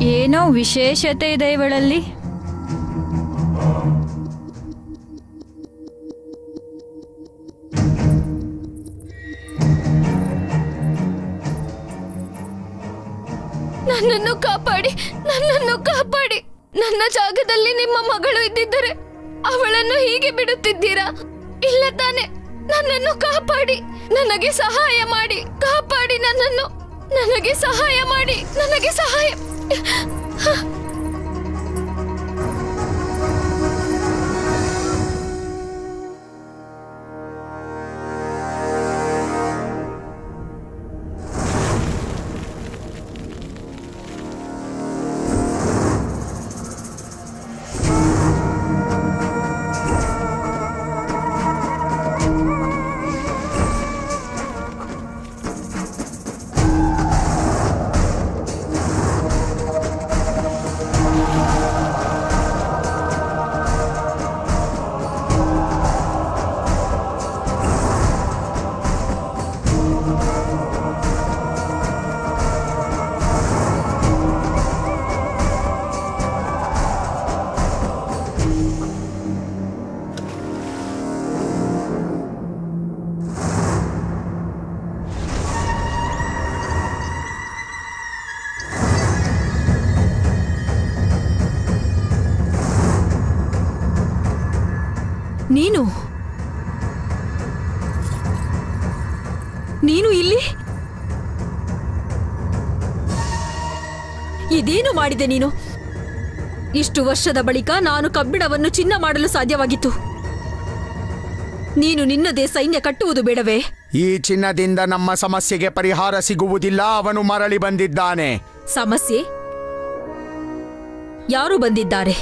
ಏನೋ ವಿಶೇಷತೆ ಇದೆ ಇವಳಲ್ಲಿ ನನ್ನನ್ನು ಕಾಪಾಡಿ ನನ್ನನ್ನು ಕಾಪಾಡಿ ನನ್ನ ಜಾಗದಲ್ಲಿ ನಿಮ್ಮ ಮಗಳು ಇದ್ದಿದ್ದರೆ ಅವಳನ್ನು ಹೀಗೆ ಬಿಡುತ್ತಿದ್ದೀರಾ ಇಲ್ಲ ತಾನೆ ನನ್ನನ್ನು ಕಾಪಾಡಿ ನನಗೆ ಸಹಾಯ ಮಾಡಿ ಕಾಪಾಡಿ ನನ್ನನ್ನು ನನಗೆ ಸಹಾಯ ಮಾಡಿ ನನಗೆ ಸಹಾಯ ನೀನು ನೀನು ಇಲ್ಲಿ ಇದೇನು ಮಾಡಿದೆ ನೀನು ಇಷ್ಟು ವರ್ಷದ ಬಳಿಕ ನಾನು ಕಬ್ಬಿಣವನ್ನು ಚಿನ್ನ ಮಾಡಲು ಸಾಧ್ಯವಾಗಿತ್ತು ನೀನು ನಿನ್ನದೇ ಸೈನ್ಯ ಕಟ್ಟುವುದು ಬೇಡವೇ ಈ ಚಿನ್ನದಿಂದ ನಮ್ಮ ಸಮಸ್ಯೆಗೆ ಪರಿಹಾರ ಸಿಗುವುದಿಲ್ಲ ಅವನು ಮರಳಿ ಬಂದಿದ್ದಾನೆ ಸಮಸ್ಯೆ ಯಾರು ಬಂದಿದ್ದಾರೆ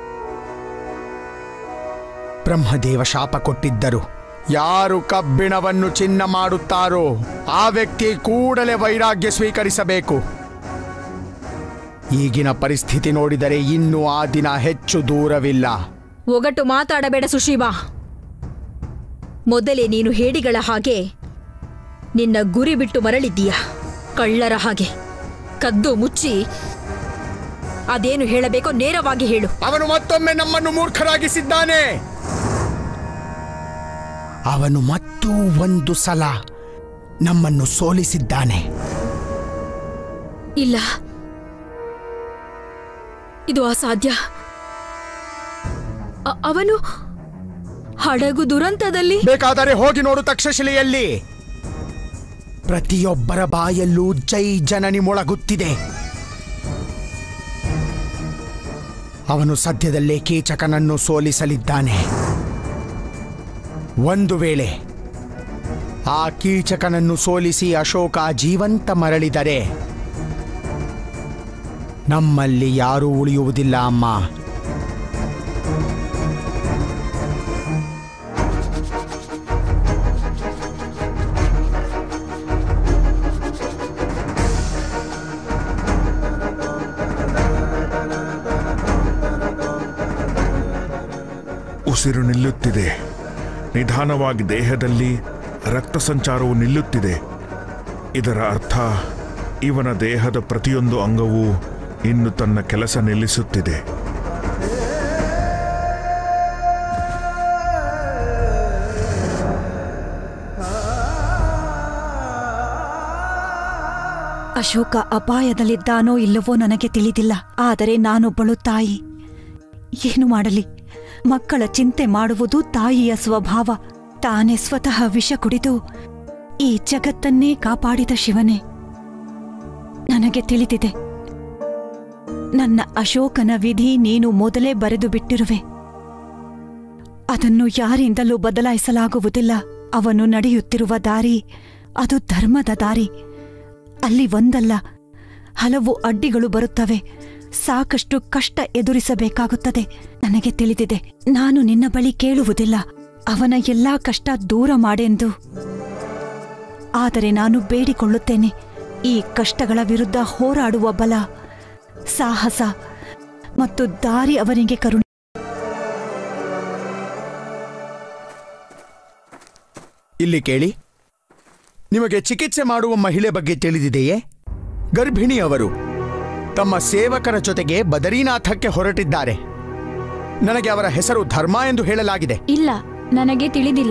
ಬ್ರಹ್ಮದೇವ ಶಾಪ ಕೊಟ್ಟಿದ್ದರು ಯಾರು ಕಬ್ಬಿಣವನ್ನು ಚಿನ್ನ ಮಾಡುತ್ತಾರೋ ಆ ವ್ಯಕ್ತಿ ಕೂಡಲೇ ವೈರಾಗ್ಯ ಸ್ವೀಕರಿಸಬೇಕು ಈಗಿನ ಪರಿಸ್ಥಿತಿ ನೋಡಿದರೆ ಇನ್ನೂ ಆ ದಿನ ಹೆಚ್ಚು ದೂರವಿಲ್ಲ ಒಗಟು ಮಾತಾಡಬೇಡ ಸುಶೀಮಾ ಮೊದಲೇ ನೀನು ಹೇಡಿಗಳ ಹಾಗೆ ನಿನ್ನ ಗುರಿ ಬಿಟ್ಟು ಮರಳಿದ್ದೀಯ ಕಳ್ಳರ ಹಾಗೆ ಕದ್ದು ಮುಚ್ಚಿ ಅದೇನು ಹೇಳಬೇಕೋ ನೇರವಾಗಿ ಹೇಳು ಅವನು ಮತ್ತೊಮ್ಮೆ ನಮ್ಮನ್ನು ಮೂರ್ಖರಾಗಿಸಿದ್ದಾನೆ ಅವನು ಮತ್ತೂ ಒಂದು ಸಲ ನಮ್ಮನ್ನು ಸೋಲಿಸಿದ್ದಾನೆ ಇಲ್ಲ ಇದು ಅಸಾಧ್ಯ ಅ- ಅವನು ಹಡಗು ದುರಂತದಲ್ಲಿ ಬೇಕಾದರೆ ಹೋಗಿ ನೋಡು ತಕ್ಷಶಿಲೆಯಲ್ಲಿ ಪ್ರತಿಯೊಬ್ಬರ ಬಾಯಲ್ಲೂ ಜೈ ಜನನಿ ಮೊಳಗುತ್ತಿದೆ ಅವನು ಸದ್ಯದಲ್ಲೇ ಕೀಚಕನನ್ನು ಸೋಲಿಸಲಿದ್ದಾನೆ ಒಂದು ವೇಳೆ ಆ ಕೀಚಕನನ್ನು ಸೋಲಿಸಿ ಅಶೋಕ ಜೀವಂತ ಮರಳಿದರೆ ನಮ್ಮಲ್ಲಿ ಯಾರೂ ಉಳಿಯುವುದಿಲ್ಲ ಅಮ್ಮ ಉಸಿರು ನಿಲ್ಲುತ್ತಿದೆ ನಿಧಾನವಾಗಿ ದೇಹದಲ್ಲಿ ರಕ್ತ ಸಂಚಾರವು ನಿಲ್ಲುತ್ತಿದೆ ಇದರ ಅರ್ಥ ಇವನ ದೇಹದ ಪ್ರತಿಯೊಂದು ಅಂಗವೂ ಇನ್ನು ತನ್ನ ಕೆಲಸ ನಿಲ್ಲಿಸುತ್ತಿದೆ ಅಶೋಕ ಅಪಾಯದಲ್ಲಿದ್ದಾನೋ ಇಲ್ಲವೋ ನನಗೆ ತಿಳಿದಿಲ್ಲ ಆದರೆ ನಾನೊಬ್ಬಳು ತಾಯಿ ಏನು ಮಾಡಲಿ ಮಕ್ಕಳ ಚಿಂತೆ ಮಾಡುವುದು ತಾಯಿಯ ಸ್ವಭಾವ ತಾನೇ ಸ್ವತಃ ವಿಷ ಕುಡಿದು ಈ ಜಗತ್ತನ್ನೇ ಕಾಪಾಡಿದ ಶಿವನೇ ನನಗೆ ತಿಳಿದಿದೆ ನನ್ನ ಅಶೋಕನ ವಿಧಿ ನೀನು ಮೊದಲೇ ಬರೆದು ಬಿಟ್ಟಿರುವೆ ಅದನ್ನು ಯಾರಿಂದಲೂ ಬದಲಾಯಿಸಲಾಗುವುದಿಲ್ಲ ಅವನು ನಡೆಯುತ್ತಿರುವ ದಾರಿ ಅದು ಧರ್ಮದ ದಾರಿ ಅಲ್ಲಿ ಒಂದಲ್ಲ ಹಲವು ಅಡ್ಡಿಗಳು ಬರುತ್ತವೆ ಸಾಕಷ್ಟು ಕಷ್ಟ ಎದುರಿಸಬೇಕಾಗುತ್ತದೆ ನನಗೆ ತಿಳಿದಿದೆ ನಾನು ನಿನ್ನ ಬಳಿ ಕೇಳುವುದಿಲ್ಲ ಅವನ ಎಲ್ಲಾ ಕಷ್ಟ ದೂರ ಮಾಡೆಂದು ಆದರೆ ನಾನು ಬೇಡಿಕೊಳ್ಳುತ್ತೇನೆ ಈ ಕಷ್ಟಗಳ ವಿರುದ್ಧ ಹೋರಾಡುವ ಬಲ ಸಾಹಸ ಮತ್ತು ದಾರಿ ಅವನಿಗೆ ಕರುಣೆ ಇಲ್ಲಿ ಕೇಳಿ ನಿಮಗೆ ಚಿಕಿತ್ಸೆ ಮಾಡುವ ಮಹಿಳೆ ಬಗ್ಗೆ ತಿಳಿದಿದೆಯೇ ಗರ್ಭಿಣಿಯವರು ತಮ್ಮ ಸೇವಕರ ಜೊತೆಗೆ ಬದರೀನಾಥಕ್ಕೆ ಹೊರಟಿದ್ದಾರೆ ನನಗೆ ಅವರ ಹೆಸರು ಧರ್ಮ ಎಂದು ಹೇಳಲಾಗಿದೆ ಇಲ್ಲ ನನಗೆ ತಿಳಿದಿಲ್ಲ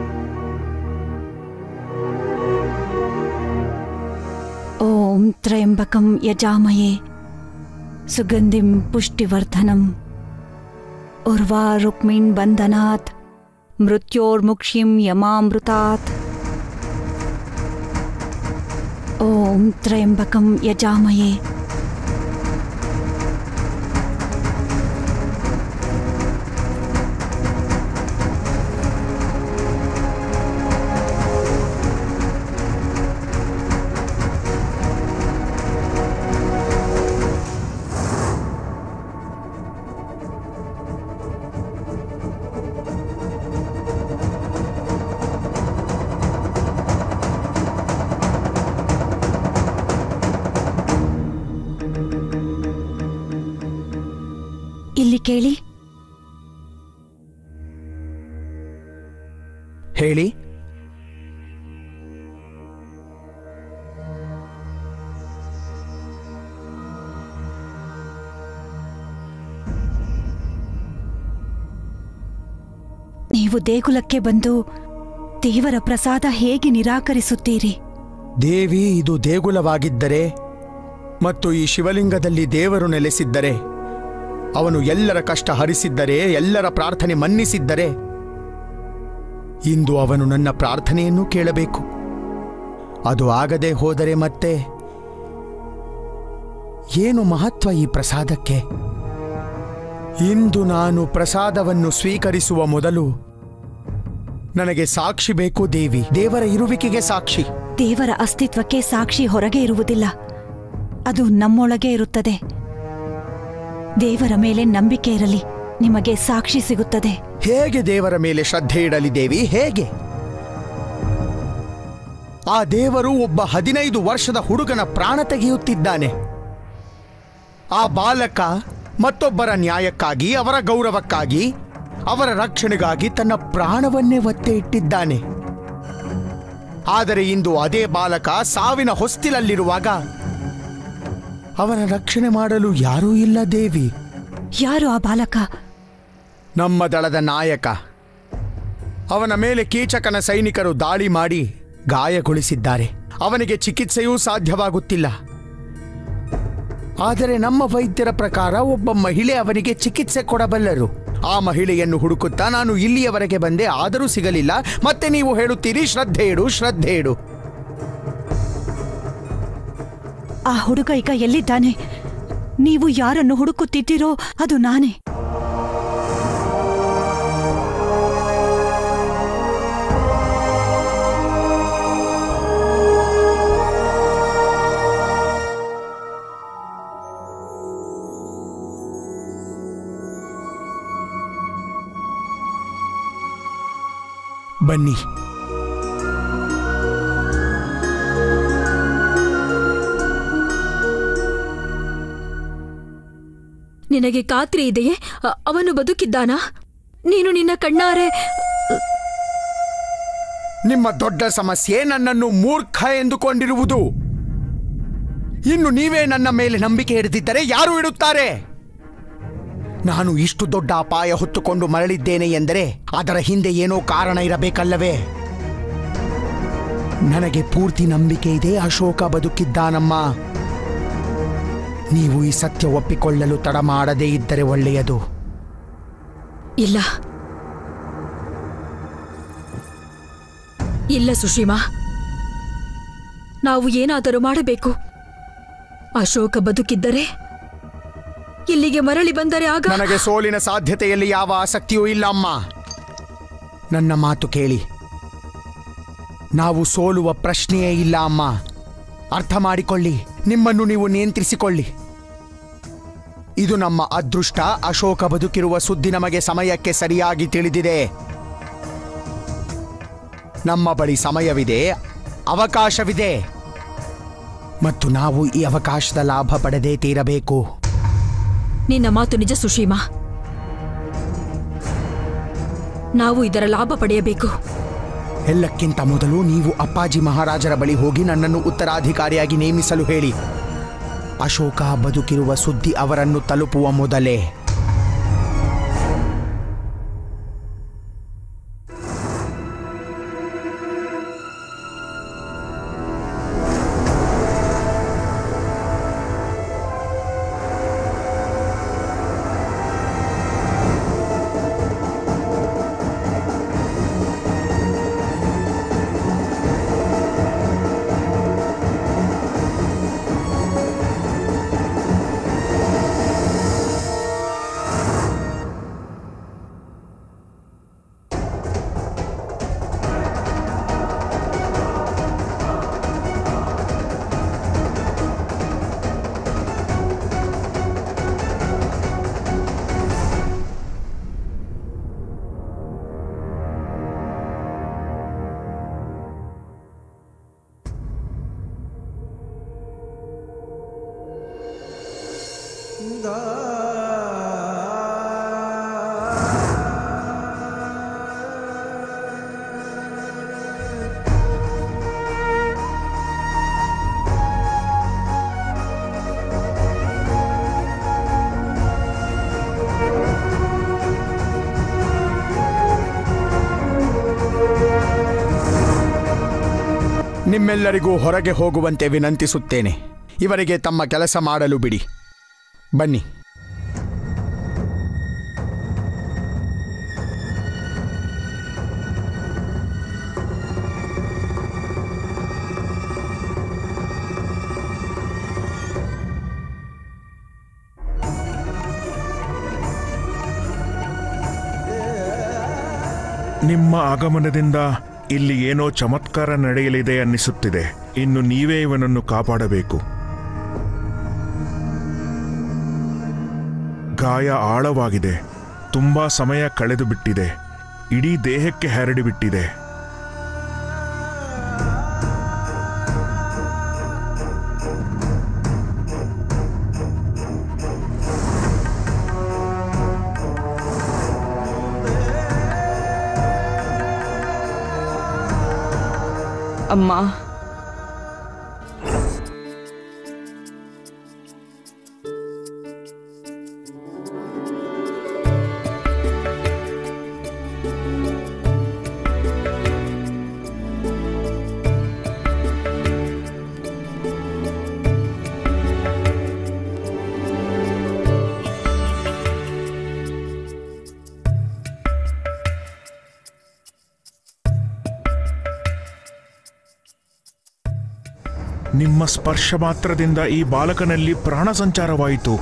ಓಂ ತ್ರಯಂಬಕಂ ಯಜಾಮಯೇ ಸುಗಂಧಿಂ ಪುಷ್ಟಿವರ್ಧನಂ ಉರ್ವಾ ರುಕ್ಮಿಣ್ ಬಂಧನಾತ್ ಮೃತ್ಯೋರ್ಮುಕ್ಷಿಂ ಯಮಾಮೃತಾತ್ ಓಂ ತ್ರಯಂಬಕಂ ಯಜಾಮಯೇ ಇಲ್ಲಿ ಕೇಳಿ ಹೇಳಿ ನೀವು ದೇಗುಲಕ್ಕೆ ಬಂದು ದೇವರ ಪ್ರಸಾದ ಹೇಗೆ ನಿರಾಕರಿಸುತ್ತೀರಿ ದೇವಿ ಇದು ದೇಗುಲವಾಗಿದ್ದರೆ ಮತ್ತು ಈ ಶಿವಲಿಂಗದಲ್ಲಿ ದೇವರು ನೆಲೆಸಿದ್ದರೆ ಅವನು ಎಲ್ಲರ ಕಷ್ಟ ಹರಿಸಿದ್ದರೆ ಎಲ್ಲರ ಪ್ರಾರ್ಥನೆ ಮನ್ನಿಸಿದ್ದರೆ ಇಂದು ಅವನು ನನ್ನ ಪ್ರಾರ್ಥನೆಯನ್ನು ಕೇಳಬೇಕು ಅದು ಆಗದೆ ಹೋದರೆ ಮತ್ತೆ ಏನು ಮಹತ್ವ ಈ ಪ್ರಸಾದಕ್ಕೆ ಇಂದು ನಾನು ಪ್ರಸಾದವನ್ನು ಸ್ವೀಕರಿಸುವ ಮೊದಲು ನನಗೆ ಸಾಕ್ಷಿ ಬೇಕು ದೇವಿ ದೇವರ ಇರುವಿಕೆಗೆ ಸಾಕ್ಷಿ ದೇವರ ಅಸ್ತಿತ್ವಕ್ಕೆ ಸಾಕ್ಷಿ ಹೊರಗೆ ಇರುವುದಿಲ್ಲ ಅದು ನಮ್ಮೊಳಗೆ ಇರುತ್ತದೆ ದೇವರ ಮೇಲೆ ನಂಬಿಕೆ ಇರಲಿ ನಿಮಗೆ ಸಾಕ್ಷಿ ಸಿಗುತ್ತದೆ ಹೇಗೆ ದೇವರ ಮೇಲೆ ಶ್ರದ್ಧೆ ಇಡಲಿ ದೇವಿ ಹೇಗೆ ಆ ದೇವರು ಒಬ್ಬ ಹದಿನೈದು ವರ್ಷದ ಹುಡುಗನ ಪ್ರಾಣ ತೆಗೆಯುತ್ತಿದ್ದಾನೆ ಆ ಬಾಲಕ ಮತ್ತೊಬ್ಬರ ನ್ಯಾಯಕ್ಕಾಗಿ ಅವರ ಗೌರವಕ್ಕಾಗಿ ಅವರ ರಕ್ಷಣೆಗಾಗಿ ತನ್ನ ಪ್ರಾಣವನ್ನೇ ಒತ್ತೆ ಇಟ್ಟಿದ್ದಾನೆ ಆದರೆ ಇಂದು ಅದೇ ಬಾಲಕ ಸಾವಿನ ಹೊಸ್ತಿಲಲ್ಲಿರುವಾಗ ಅವನ ರಕ್ಷಣೆ ಮಾಡಲು ಯಾರೂ ಇಲ್ಲ ದೇವಿ ಯಾರು ಆ ಬಾಲಕ ನಮ್ಮ ದಳದ ನಾಯಕ ಅವನ ಮೇಲೆ ಕೀಚಕನ ಸೈನಿಕರು ದಾಳಿ ಮಾಡಿ ಗಾಯಗೊಳಿಸಿದ್ದಾರೆ ಅವನಿಗೆ ಚಿಕಿತ್ಸೆಯೂ ಸಾಧ್ಯವಾಗುತ್ತಿಲ್ಲ ಆದರೆ ನಮ್ಮ ವೈದ್ಯರ ಪ್ರಕಾರ ಒಬ್ಬ ಮಹಿಳೆ ಅವನಿಗೆ ಚಿಕಿತ್ಸೆ ಕೊಡಬಲ್ಲರು ಆ ಮಹಿಳೆಯನ್ನು ಹುಡುಕುತ್ತಾ ನಾನು ಇಲ್ಲಿಯವರೆಗೆ ಬಂದೆ ಆದರೂ ಸಿಗಲಿಲ್ಲ ಮತ್ತೆ ನೀವು ಹೇಳುತ್ತೀರಿ ಶ್ರದ್ಧೆ ಇಡು ಶ್ರದ್ಧೆ ಇಡು ಆ ಹುಡುಗ ಈಗ ಎಲ್ಲಿದ್ದಾನೆ ನೀವು ಯಾರನ್ನು ಹುಡುಕುತ್ತಿದ್ದೀರೋ ಅದು ನಾನೇ ಬನ್ನಿ ನಿನಗೆ ಖಾತ್ರಿ ಇದೆಯೇ ಅ- ಅವನು ಬದುಕಿದ್ದಾನಾ ನೀನು ನಿನ್ನ ಕಣ್ಣಾರೆ ನಿಮ್ಮ ದೊಡ್ಡ ಸಮಸ್ಯೆ ನನ್ನನ್ನು ಮೂರ್ಖ ಎಂದುಕೊಂಡಿರುವುದು ಇನ್ನು ನೀವೇ ನನ್ನ ಮೇಲೆ ನಂಬಿಕೆ ಇಡದಿದ್ದರೆ ಯಾರು ಇಡುತ್ತಾರೆ ನಾನು ಇಷ್ಟು ದೊಡ್ಡ ಅಪಾಯ ಹೊತ್ತುಕೊಂಡು ಮರಳಿದ್ದೇನೆ ಎಂದರೆ ಅದರ ಹಿಂದೆ ಏನೋ ಕಾರಣ ಇರಬೇಕಲ್ಲವೇ ನನಗೆ ಪೂರ್ತಿ ನಂಬಿಕೆ ಇದೆ ಅಶೋಕ ಬದುಕಿದ್ದಾನಮ್ಮ ನೀವು ಈ ಸತ್ಯ ಒಪ್ಪಿಕೊಳ್ಳಲು ತಡ ಮಾಡದೇ ಇದ್ದರೆ ಒಳ್ಳೆಯದು ಇಲ್ಲ ಇಲ್ಲ ಸುಶೀಮಾ ನಾವು ಏನಾದರೂ ಮಾಡಬೇಕು ಅಶೋಕ ಬದುಕಿದ್ದರೆ ಇಲ್ಲಿಗೆ ಮರಳಿ ಬಂದರೆ ಆಗ ನನಗೆ ಸೋಲಿನ ಸಾಧ್ಯತೆಯಲ್ಲಿ ಯಾವ ಆಸಕ್ತಿಯೂ ಇಲ್ಲ ಅಮ್ಮ ನನ್ನ ಮಾತು ಕೇಳಿ ನಾವು ಸೋಲುವ ಪ್ರಶ್ನೆಯೇ ಇಲ್ಲ ಅಮ್ಮ ಅರ್ಥ ಮಾಡಿಕೊಳ್ಳಿ ನಿಮ್ಮನ್ನು ನೀವು ನಿಯಂತ್ರಿಸಿಕೊಳ್ಳಿ ಇದು ನಮ್ಮ ಅದೃಷ್ಟ ಅಶೋಕ ಬದುಕಿರುವ ಸುದ್ದಿ ನಮಗೆ ಸಮಯಕ್ಕೆ ಸರಿಯಾಗಿ ತಿಳಿದಿದೆ ನಮ್ಮ ಬಳಿ ಸಮಯವಿದೆ ಅವಕಾಶವಿದೆ ಮತ್ತು ನಾವು ಈ ಅವಕಾಶದ ಲಾಭ ಪಡೆದೇ ತೀರಬೇಕು ನಿನ್ನ ಮಾತು ನಿಜ ಸುಶೀಮಾ ನಾವು ಇದರ ಲಾಭ ಪಡೆಯಬೇಕು ಎಲ್ಲಕ್ಕಿಂತ ಮೊದಲು ನೀವು ಅಪ್ಪಾಜಿ ಮಹಾರಾಜರ ಬಳಿ ಹೋಗಿ ನನ್ನನ್ನು ಉತ್ತರಾಧಿಕಾರಿಯಾಗಿ ನೇಮಿಸಲು ಹೇಳಿ ಅಶೋಕ ಬದುಕಿರುವ ಸುದ್ದಿ ಅವರನ್ನು ತಲುಪುವ ಮೊದಲೇ ನಿಮ್ಮೆಲ್ಲರಿಗೂ ಹೊರಗೆ ಹೋಗುವಂತೆ ವಿನಂತಿಸುತ್ತೇನೆ ಇವರಿಗೆ ತಮ್ಮ ಕೆಲಸ ಮಾಡಲು ಬಿಡಿ ಬನ್ನಿ ನಿಮ್ಮ ಆಗಮನದಿಂದ ಇಲ್ಲಿ ಏನೋ ಚಮತ್ಕಾರ ನಡೆಯಲಿದೆ ಅನ್ನಿಸುತ್ತಿದೆ ಇನ್ನು ನೀವೇ ಇವನನ್ನು ಕಾಪಾಡಬೇಕು ಗಾಯ ಆಳವಾಗಿದೆ ತುಂಬಾ ಸಮಯ ಕಳೆದು ಬಿಟ್ಟಿದೆ ಇಡೀ ದೇಹಕ್ಕೆ ಹರಡಿಬಿಟ್ಟಿದೆ ಅಮ್ಮ ನಿಮ್ಮ ಸ್ಪರ್ಶ ಮಾತ್ರದಿಂದ ಈ ಬಾಲಕನಲ್ಲಿ ಪ್ರಾಣ ಸಂಚಾರವಾಯಿತು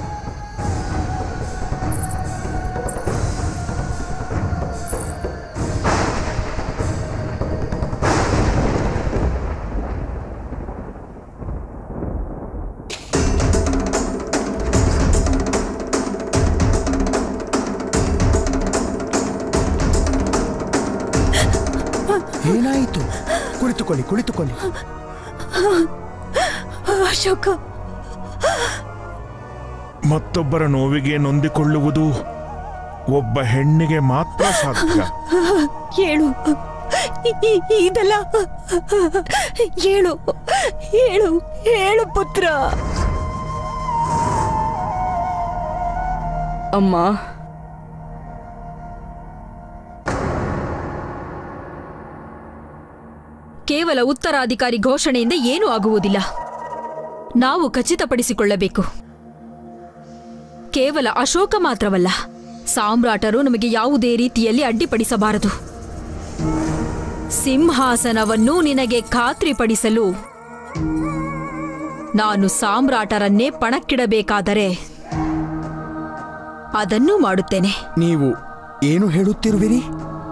ಏನಾಯಿತು ಕುಳಿತುಕೊಳ್ಳಿ ಕುಳಿತುಕೊಳ್ಳಿ ಅಶೋಕ ಮತ್ತೊಬ್ಬರ ನೋವಿಗೆ ನೊಂದಿಕೊಳ್ಳುವುದು ಒಬ್ಬ ಹೆಣ್ಣಿಗೆ ಮಾತ್ರ ಸಾಧ್ಯ ಹೇಳು ಇ- ಇ- ಇದೆಲ್ಲ ಹೇಳು ಹೇಳು ಹೇಳು ಪುತ್ರ ಅಮ್ಮ ಕೇವಲ ಉತ್ತರಾಧಿಕಾರಿ ಘೋಷಣೆಯಿಂದ ಏನೂ ಆಗುವುದಿಲ್ಲ ನಾವು ಖಚಿತಪಡಿಸಿಕೊಳ್ಳಬೇಕು ಕೇವಲ ಅಶೋಕ ಮಾತ್ರವಲ್ಲ ಸಾಮ್ರಾಟರು ನಮಗೆ ಯಾವುದೇ ರೀತಿಯಲ್ಲಿ ಅಡ್ಡಿಪಡಿಸಬಾರದು ಸಿಂಹಾಸನವನ್ನು ನಿನಗೆ ಖಾತ್ರಿಪಡಿಸಲು ನಾನು ಸಾಮ್ರಾಟರನ್ನೇ ಪಣಕ್ಕಿಡಬೇಕಾದರೆ ಅದನ್ನೂ ಮಾಡುತ್ತೇನೆ ನೀವು ಏನು ಹೇಳುತ್ತಿರುವಿರಿ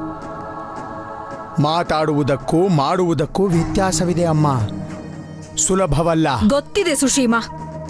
ಮಾತಾಡುವುದಕ್ಕೂ ಮಾಡುವುದಕ್ಕೂ ವ್ಯತ್ಯಾಸವಿದೆ ಅಮ್ಮ ಸುಲಭವಲ್ಲ ಗೊತ್ತಿದೆ ಸುಶೀಮಾ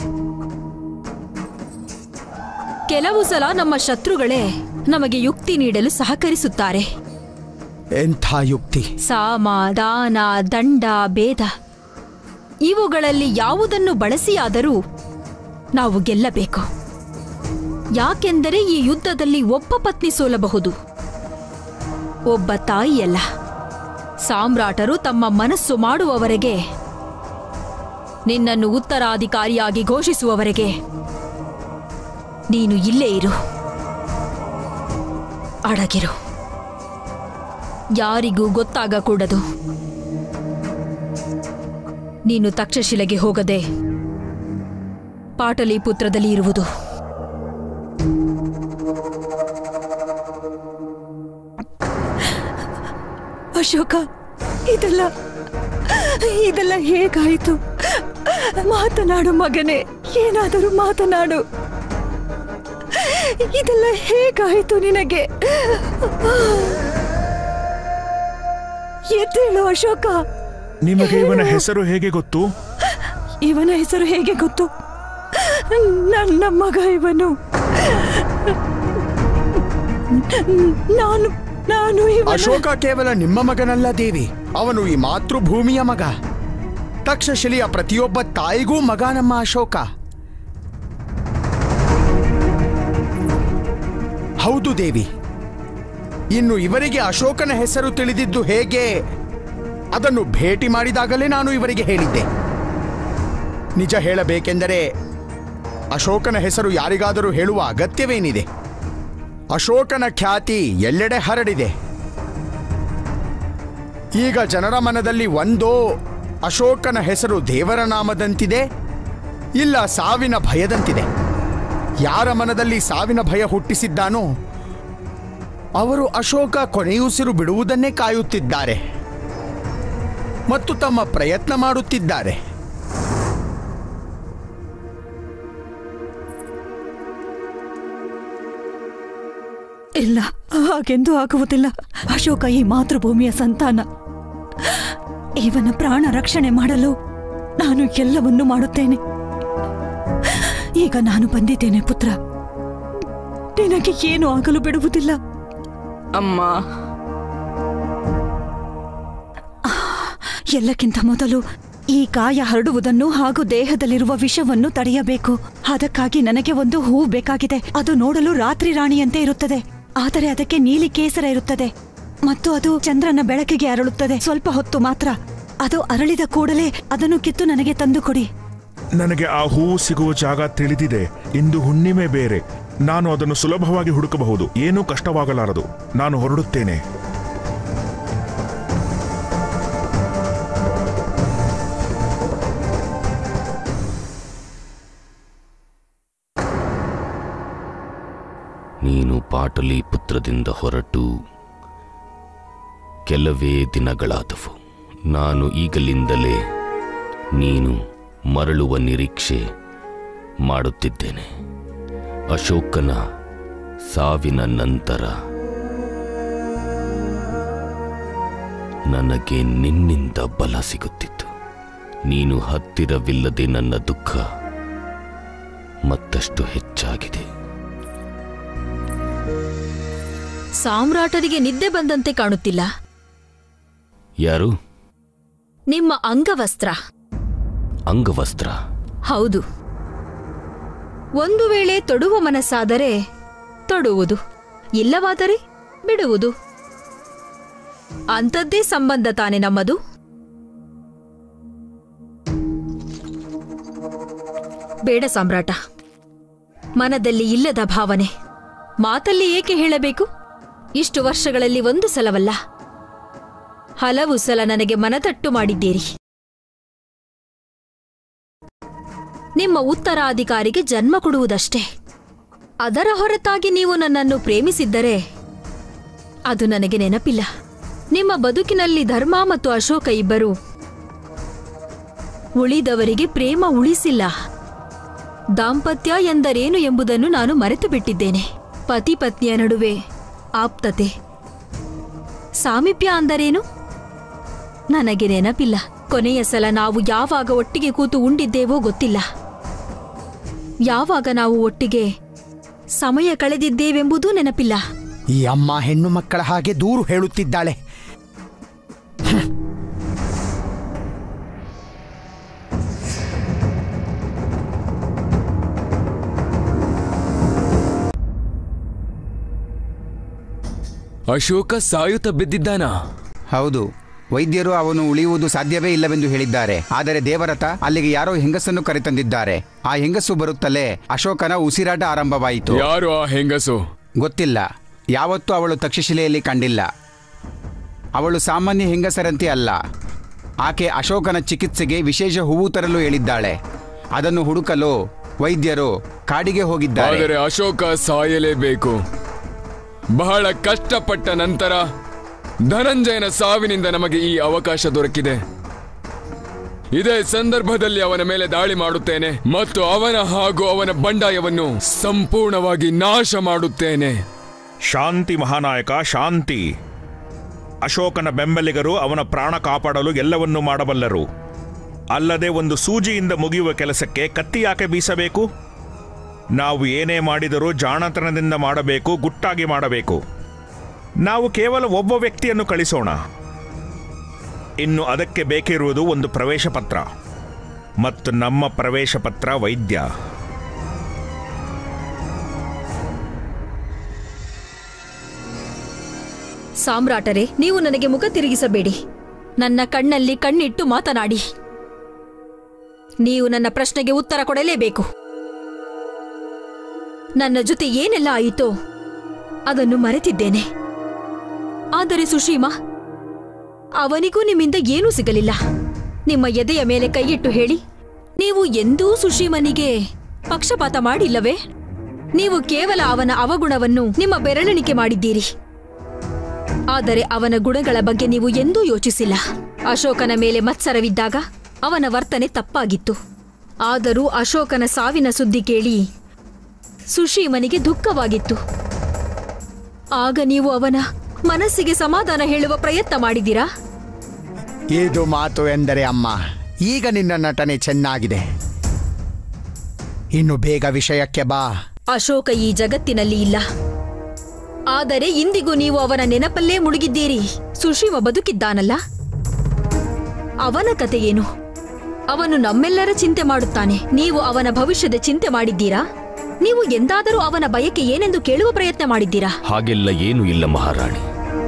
ಕೆಲವು ಸಲ ನಮ್ಮ ಶತ್ರುಗಳೇ ನಮಗೆ ಯುಕ್ತಿ ನೀಡಲು ಸಹಕರಿಸುತ್ತಾರೆ ಎಂಥ ಯುಕ್ತಿ ಸಾಮ ದಾನ ದಂಡ ಭೇದ ಇವುಗಳಲ್ಲಿ ಯಾವುದನ್ನು ಬಳಸಿಯಾದರೂ ನಾವು ಗೆಲ್ಲಬೇಕು ಯಾಕೆಂದರೆ ಈ ಯುದ್ಧದಲ್ಲಿ ಒಬ್ಬ ಪತ್ನಿ ಸೋಲಬಹುದು ಒಬ್ಬ ತಾಯಿಯಲ್ಲ ಸಾಮ್ರಾಟರು ತಮ್ಮ ಮನಸ್ಸು ಮಾಡುವವರೆಗೆ ನಿನ್ನನ್ನು ಉತ್ತರಾಧಿಕಾರಿಯಾಗಿ ಘೋಷಿಸುವವರೆಗೆ ನೀನು ಇಲ್ಲೇ ಇರು ಅಡಗಿರು ಯಾರಿಗೂ ಗೊತ್ತಾಗಕೂಡದು ನೀನು ತಕ್ಷಶಿಲೆಗೆ ಹೋಗದೆ ಪಾಟಲಿಪುತ್ರದಲ್ಲಿ ಇರುವುದು ಅಶೋಕ ಇದೆಲ್ಲ ಇದೆಲ್ಲ ಹೇಗಾಯಿತು ಮಾತನಾಡು ಮಗನೇ ಏನಾದರೂ ಮಾತನಾಡು ಇದೆಲ್ಲ ಹೇಗಾಯಿತು ನಿನಗೆ ಎದ್ದೇಳು ಅಶೋಕ ನಿಮಗೆ ಇವನ ಹೆಸರು ಹೇಗೆ ಗೊತ್ತು ಇವನ ಹೆಸರು ಹೇಗೆ ಗೊತ್ತು ನನ್ನ ಮಗ ಇವನು ನಾನು ನಾನು ಇವನ ಅಶೋಕ ಕೇವಲ ನಿಮ್ಮ ಮಗನಲ್ಲ ದೇವಿ ಅವನು ಈ ಮಾತೃಭೂಮಿಯ ಮಗ ತಕ್ಷಶಿಲೆಯ ಪ್ರತಿಯೊಬ್ಬ ತಾಯಿಗೂ ಮಗ ನಮ್ಮ ಅಶೋಕ ಹೌದು ದೇವಿ ಇನ್ನು ಇವರಿಗೆ ಅಶೋಕನ ಹೆಸರು ತಿಳಿದಿದ್ದು ಹೇಗೆ ಅದನ್ನು ಭೇಟಿ ಮಾಡಿದಾಗಲೇ ನಾನು ಇವರಿಗೆ ಹೇಳಿದ್ದೆ ನಿಜ ಹೇಳಬೇಕೆಂದರೆ ಅಶೋಕನ ಹೆಸರು ಯಾರಿಗಾದರೂ ಹೇಳುವ ಅಗತ್ಯವೇನಿದೆ ಅಶೋಕನ ಖ್ಯಾತಿ ಎಲ್ಲೆಡೆ ಹರಡಿದೆ ಈಗ ಜನರ ಮನದಲ್ಲಿ ಒಂದೋ ಅಶೋಕನ ಹೆಸರು ದೇವರ ನಾಮದಂತಿದೆ ಇಲ್ಲ ಸಾವಿನ ಭಯದಂತಿದೆ ಯಾರ ಮನದಲ್ಲಿ ಸಾವಿನ ಭಯ ಹುಟ್ಟಿಸಿದ್ದಾನೋ ಅವರು ಅಶೋಕ ಕೊನೆಯುಸಿರು ಬಿಡುವುದನ್ನೇ ಕಾಯುತ್ತಿದ್ದಾರೆ ಮತ್ತು ತಮ್ಮ ಪ್ರಯತ್ನ ಮಾಡುತ್ತಿದ್ದಾರೆ ಇಲ್ಲ ಹಾಗೆಂದೂ ಆಗುವುದಿಲ್ಲ ಅಶೋಕ ಈ ಮಾತೃಭೂಮಿಯ ಸಂತಾನ ಇವನ ಪ್ರಾಣ ರಕ್ಷಣೆ ಮಾಡಲು ನಾನು ಎಲ್ಲವನ್ನೂ ಮಾಡುತ್ತೇನೆ ಈಗ ನಾನು ಬಂದಿದ್ದೇನೆ ಪುತ್ರ ನಿನಗೆ ಏನು ಆಗಲು ಬಿಡುವುದಿಲ್ಲ ಅಮ್ಮ ಎಲ್ಲಕ್ಕಿಂತ ಮೊದಲು ಈ ಗಾಯ ಹರಡುವುದನ್ನು ಹಾಗೂ ದೇಹದಲ್ಲಿರುವ ವಿಷವನ್ನು ತಡೆಯಬೇಕು ಅದಕ್ಕಾಗಿ ನನಗೆ ಒಂದು ಹೂ ಬೇಕಾಗಿದೆ ಅದು ನೋಡಲು ರಾತ್ರಿ ರಾಣಿಯಂತೆ ಇರುತ್ತದೆ ಆದರೆ ಅದಕ್ಕೆ ನೀಲಿ ಕೇಸರ ಇರುತ್ತದೆ ಮತ್ತು ಅದು ಚಂದ್ರನ ಬೆಳಕಿಗೆ ಅರಳುತ್ತದೆ ಸ್ವಲ್ಪ ಹೊತ್ತು ಮಾತ್ರ ಅದು ಅರಳಿದ ಕೂಡಲೇ ಅದನ್ನು ಕಿತ್ತು ನನಗೆ ತಂದು ಕೊಡಿ ನನಗೆ ಆ ಹೂವು ಸಿಗುವ ಜಾಗ ತಿಳಿದಿದೆ ಇಂದು ಹುಣ್ಣಿಮೆ ಬೇರೆ ನಾನು ಅದನ್ನು ಸುಲಭವಾಗಿ ಹುಡುಕಬಹುದು ಏನೂ ಕಷ್ಟವಾಗಲಾರದು ನಾನು ಹೊರಡುತ್ತೇನೆ ನೀನು ಪಾಟಲಿಪುತ್ರದಿಂದ ಹೊರಟು ಕೆಲವೇ ದಿನಗಳಾದವು ನಾನು ಈಗಲಿಂದಲೇ ನೀನು ಮರಳುವ ನಿರೀಕ್ಷೆ ಮಾಡುತ್ತಿದ್ದೇನೆ ಅಶೋಕನ ಸಾವಿನ ನಂತರ ನನಗೆ ನಿನ್ನಿಂದ ಬಲ ಸಿಗುತ್ತಿತ್ತು ನೀನು ಹತ್ತಿರವಿಲ್ಲದೆ ನನ್ನ ದುಃಖ ಮತ್ತಷ್ಟು ಹೆಚ್ಚಾಗಿದೆ ಸಾಮ್ರಾಟರಿಗೆ ನಿದ್ದೆ ಬಂದಂತೆ ಕಾಣುತ್ತಿಲ್ಲ ಯಾರು ನಿಮ್ಮ ಅಂಗವಸ್ತ್ರ ಅಂಗವಸ್ತ್ರ ಹೌದು ಒಂದು ವೇಳೆ ತೊಡುವ ಮನಸ್ಸಾದರೆ ತೊಡುವುದು ಇಲ್ಲವಾದರೆ ಬಿಡುವುದು ಅಂಥದ್ದೇ ಸಂಬಂಧ ತಾನೆ ನಮ್ಮದು ಬೇಡ ಸಾಮ್ರಾಟ ಮನದಲ್ಲಿ ಇಲ್ಲದ ಭಾವನೆ ಮಾತಲ್ಲಿ ಏಕೆ ಹೇಳಬೇಕು ಇಷ್ಟು ವರ್ಷಗಳಲ್ಲಿ ಒಂದು ಸಲವಲ್ಲ ಹಲವು ಸಲ ನನಗೆ ಮನತಟ್ಟು ಮಾಡಿದ್ದೀರಿ ನಿಮ್ಮ ಉತ್ತರಾಧಿಕಾರಿಗೆ ಜನ್ಮ ಕೊಡುವುದಷ್ಟೇ ಅದರ ಹೊರತಾಗಿ ನೀವು ನನ್ನನ್ನು ಪ್ರೇಮಿಸಿದ್ದರೆ ಅದು ನನಗೆ ನೆನಪಿಲ್ಲ ನಿಮ್ಮ ಬದುಕಿನಲ್ಲಿ ಧರ್ಮ ಮತ್ತು ಅಶೋಕ ಇಬ್ಬರು ಉಳಿದವರಿಗೆ ಪ್ರೇಮ ಉಳಿಸಿಲ್ಲ ದಾಂಪತ್ಯ ಎಂದರೇನು ಎಂಬುದನ್ನು ನಾನು ಮರೆತು ಬಿಟ್ಟಿದ್ದೇನೆ ಪತಿ ಪತ್ನಿಯ ನಡುವೆ ಆಪ್ತತೆ ಸಾಮೀಪ್ಯ ಅಂದರೇನು ನನಗೆ ನೆನಪಿಲ್ಲ ಕೊನೆಯ ಸಲ ನಾವು ಯಾವಾಗ ಒಟ್ಟಿಗೆ ಕೂತು ಉಂಡಿದ್ದೇವೋ ಗೊತ್ತಿಲ್ಲ ಯಾವಾಗ ನಾವು ಒಟ್ಟಿಗೆ ಸಮಯ ಕಳೆದಿದ್ದೇವೆಂಬುದೂ ನೆನಪಿಲ್ಲ ಈ ಅಮ್ಮ ಹೆಣ್ಣು ಮಕ್ಕಳ ಹಾಗೆ ದೂರು ಹೇಳುತ್ತಿದ್ದಾಳೆ ಅಶೋಕ ಸಾಯುತ್ತ ಬಿದ್ದಿದ್ದಾನಾ ಹೌದು ವೈದ್ಯರು ಅವನು ಉಳಿಯುವುದು ಸಾಧ್ಯವೇ ಇಲ್ಲವೆಂದು ಹೇಳಿದ್ದಾರೆ ಆದರೆ ದೇವರಥ ಅಲ್ಲಿಗೆ ಯಾರೋ ಹೆಂಗಸನ್ನು ಕರೆತಂದಿದ್ದಾರೆ ಆ ಹೆಂಗಸು ಬರುತ್ತಲೇ ಅಶೋಕನ ಉಸಿರಾಟ ಆರಂಭವಾಯಿತು ಯಾರು ಆ ಹೆಂಗಸು ಗೊತ್ತಿಲ್ಲ ಯಾವತ್ತೂ ಅವಳು ತಕ್ಷಶಿಲೆಯಲ್ಲಿ ಕಂಡಿಲ್ಲ ಅವಳು ಸಾಮಾನ್ಯ ಹೆಂಗಸರಂತೆ ಅಲ್ಲ ಆಕೆ ಅಶೋಕನ ಚಿಕಿತ್ಸೆಗೆ ವಿಶೇಷ ಹೂವು ತರಲು ಹೇಳಿದ್ದಾಳೆ ಅದನ್ನು ಹುಡುಕಲು ವೈದ್ಯರು ಕಾಡಿಗೆ ಹೋಗಿದ್ದಾರೆ ಆದರೆ ಅಶೋಕ ಸಾಯಲೇಬೇಕು ಬಹಳ ಕಷ್ಟಪಟ್ಟ ನಂತರ ಧನಂಜಯನ ಸಾವಿನಿಂದ ನಮಗೆ ಈ ಅವಕಾಶ ದೊರಕಿದೆ ಇದೇ ಸಂದರ್ಭದಲ್ಲಿ ಅವನ ಮೇಲೆ ದಾಳಿ ಮಾಡುತ್ತೇನೆ ಮತ್ತು ಅವನ ಹಾಗೂ ಅವನ ಬಂಡಾಯವನ್ನು ಸಂಪೂರ್ಣವಾಗಿ ನಾಶ ಮಾಡುತ್ತೇನೆ ಶಾಂತಿ ಮಹಾನಾಯಕ ಶಾಂತಿ ಅಶೋಕನ ಬೆಂಬಲಿಗರು ಅವನ ಪ್ರಾಣ ಕಾಪಾಡಲು ಎಲ್ಲವನ್ನೂ ಮಾಡಬಲ್ಲರು ಅಲ್ಲದೆ ಒಂದು ಸೂಜಿಯಿಂದ ಮುಗಿಯುವ ಕೆಲಸಕ್ಕೆ ಕತ್ತಿ ಯಾಕೆ ಬೀಸಬೇಕು ನಾವು ಏನೇ ಮಾಡಿದರೂ ಜಾಣತನದಿಂದ ಮಾಡಬೇಕು ಗುಟ್ಟಾಗಿ ಮಾಡಬೇಕು ನಾವು ಕೇವಲ ಒಬ್ಬ ವ್ಯಕ್ತಿಯನ್ನು ಕಳಿಸೋಣ ಇನ್ನು ಅದಕ್ಕೆ ಬೇಕಿರುವುದು ಒಂದು ಪ್ರವೇಶ ಪತ್ರ ಮತ್ತು ನಮ್ಮ ಪ್ರವೇಶ ಪತ್ರ ವೈದ್ಯ ಸಾಮ್ರಾಟರೇ ನೀವು ನನಗೆ ಮುಖ ತಿರುಗಿಸಬೇಡಿ ನನ್ನ ಕಣ್ಣಲ್ಲಿ ಕಣ್ಣಿಟ್ಟು ಮಾತನಾಡಿ ನೀವು ನನ್ನ ಪ್ರಶ್ನೆಗೆ ಉತ್ತರ ಕೊಡಲೇಬೇಕು ನನ್ನ ಜೊತೆ ಏನೆಲ್ಲ ಆಯಿತೋ ಅದನ್ನು ಮರೆತಿದ್ದೇನೆ ಆದರೆ ಸುಶೀಮಾ ಅವನಿಗೂ ನಿಮ್ಮಿಂದ ಏನೂ ಸಿಗಲಿಲ್ಲ ನಿಮ್ಮ ಎದೆಯ ಮೇಲೆ ಕೈಯಿಟ್ಟು ಹೇಳಿ ನೀವು ಎಂದೂ ಸುಶೀಮನಿಗೆ ಪಕ್ಷಪಾತ ಮಾಡಿಲ್ಲವೇ ನೀವು ಕೇವಲ ಅವನ ಅವಗುಣವನ್ನು ನಿಮ್ಮ ಬೆರಳೆಣಿಕೆ ಮಾಡಿದ್ದೀರಿ ಆದರೆ ಅವನ ಗುಣಗಳ ಬಗ್ಗೆ ನೀವು ಎಂದೂ ಯೋಚಿಸಿಲ್ಲ ಅಶೋಕನ ಮೇಲೆ ಮತ್ಸರವಿದ್ದಾಗ ಅವನ ವರ್ತನೆ ತಪ್ಪಾಗಿತ್ತು ಆದರೂ ಅಶೋಕನ ಸಾವಿನ ಸುದ್ದಿ ಕೇಳಿ ಸುಶೀಮನಿಗೆ ದುಃಖವಾಗಿತ್ತು ಆಗ ನೀವು ಅವನ ಮನಸ್ಸಿಗೆ ಸಮಾಧಾನ ಹೇಳುವ ಪ್ರಯತ್ನ ಮಾಡಿದ್ದೀರಾ ಇದು ಮಾತು ಎಂದರೆ ಅಮ್ಮ ಈಗ ನಿನ್ನ ನಟನೆ ಚೆನ್ನಾಗಿದೆ ಇನ್ನು ಬೇಗ ವಿಷಯಕ್ಕೆ ಬಾ ಅಶೋಕ ಈ ಜಗತ್ತಿನಲ್ಲಿ ಇಲ್ಲ ಆದರೆ ಇಂದಿಗೂ ನೀವು ಅವನ ನೆನಪಲ್ಲೇ ಮುಳುಗಿದ್ದೀರಿ ಸುಶೀಮ ಬದುಕಿದ್ದಾನಲ್ಲ ಅವನ ಕತೆ ಏನು ಅವನು ನಮ್ಮೆಲ್ಲರ ಚಿಂತೆ ಮಾಡುತ್ತಾನೆ ನೀವು ಅವನ ಭವಿಷ್ಯದ ಚಿಂತೆ ಮಾಡಿದ್ದೀರಾ ನೀವು ಎಂದಾದರೂ ಅವನ ಬಯಕೆ ಏನೆಂದು ಕೇಳುವ ಪ್ರಯತ್ನ ಮಾಡಿದ್ದೀರಾ ಹಾಗೆಲ್ಲ ಏನೂ ಇಲ್ಲ ಮಹಾರಾಣಿ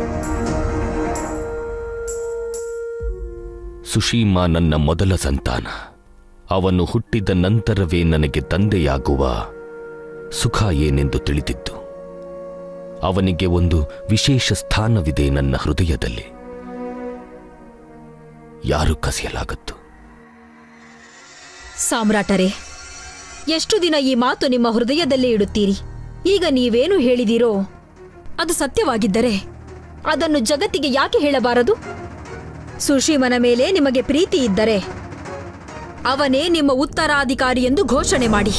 ಸುಶೀಮಾ ನನ್ನ ಮೊದಲ ಸಂತಾನ ಅವನು ಹುಟ್ಟಿದ ನಂತರವೇ ನನಗೆ ತಂದೆಯಾಗುವ ಸುಖ ಏನೆಂದು ತಿಳಿದಿತ್ತು ಅವನಿಗೆ ಒಂದು ವಿಶೇಷ ಸ್ಥಾನವಿದೆ ನನ್ನ ಹೃದಯದಲ್ಲಿ ಯಾರು ಕಸಿಯಲಾಗತ್ತು ಸಾಮ್ರಾಟರೇ ಎಷ್ಟು ದಿನ ಈ ಮಾತು ನಿಮ್ಮ ಹೃದಯದಲ್ಲೇ ಇಡುತ್ತೀರಿ ಈಗ ನೀವೇನು ಹೇಳಿದಿರೋ ಅದು ಸತ್ಯವಾಗಿದ್ದರೆ ಅದನ್ನು ಜಗತ್ತಿಗೆ ಯಾಕೆ ಹೇಳಬಾರದು ಸುಶೀಮನ ಮೇಲೆ ನಿಮಗೆ ಪ್ರೀತಿ ಇದ್ದರೆ ಅವನೇ ನಿಮ್ಮ ಉತ್ತರಾಧಿಕಾರಿ ಎಂದು ಘೋಷಣೆ ಮಾಡಿ